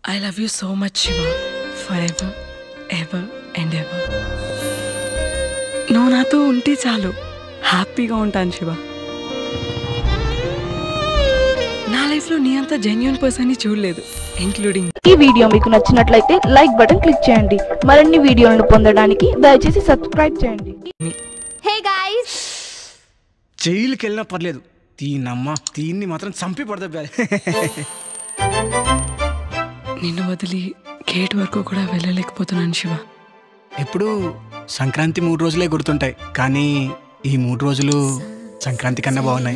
I love you so much Shiva forever ever and ever నువ్వు నాతో ఉంటే చాలు హ్యాపీగా ఉంటాను శివ నా లైఫ్లో నీ అంత జెన్యున్ పర్సన్ని చూడలేదు ఇంక్లూడింగ్ ఈ వీడియో మీకు నచ్చినట్లయితే లైక్ బటన్ క్లిక్ చేయండి మరిన్ని వీడియోలను పొందడానికి దయచేసి సబ్స్క్రైబ్ చేయండి హే గాయ్స్ జైలుకి వెళ్ళినా పర్లేదు దీనమ్మ దీన్ని మాత్రం చంపి పడదా నిన్ను వదిలి గేట్ వరకు కూడా వెళ్ళలేకపోతున్నాను శివ ఎప్పుడు సంక్రాంతి మూడు రోజులే గుర్తుంటాయి కానీ ఈ మూడు రోజులు సంక్రాంతి కన్నా బాగున్నాయి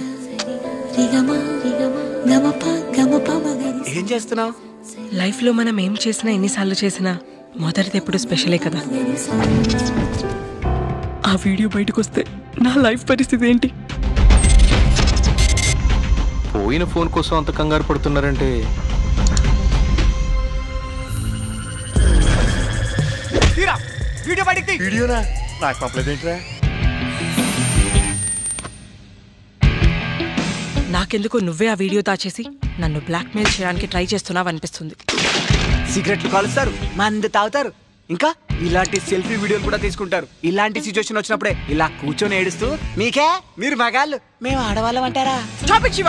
ఏం చేస్తున్నావు లైఫ్లో మనం ఏం చేసినా ఎన్నిసార్లు చేసినా మొదటిది ఎప్పుడు స్పెషలే కదా ఆ వీడియో బయటకు వస్తే నా లైఫ్ పరిస్థితి ఏంటి పోయిన ఫోన్ కోసం అంత కంగారు పడుతున్నారంటే వీడియో బయటికి తీ. వీడియోనా నాకు పంపలేదేంట్రా నాకెందుకు నువ్వే ఆ వీడియో దాచేసి నన్ను బ్లాక్మెయిల్ చేయడానికి ట్రై చేస్తున్నావు అనిపిస్తుంది సిగరెట్లు కాలుస్తారు మందు తాగుతారు ఇంకా ఇలాంటి సెల్ఫీ వీడియోలు కూడా తీసుకుంటారు ఇలాంటి సిచ్యువేషన్ వచ్చినప్పుడే ఇలా కూర్చొని ఏడుస్తూ మీకే మీరు మగాళ్ళు మేము ఆడవాళ్ళం అంటారా stop it Shiva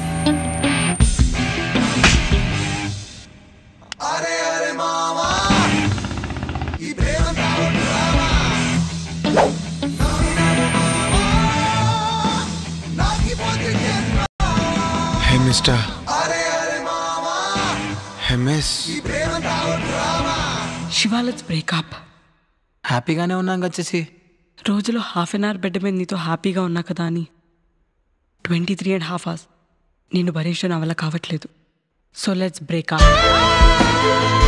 hey mister hey miss Shiva let's break up హ్యాపీగానే ఉన్నాం వచ్చేసి రోజులో హాఫ్ అన్ అవర్ బెడ్ మీద నీతో హ్యాపీగా ఉన్నా కదా అని twenty three and half hours నిన్ను భరించడం నా వల్ల కావట్లేదు సో లెట్స్ బ్రేకప్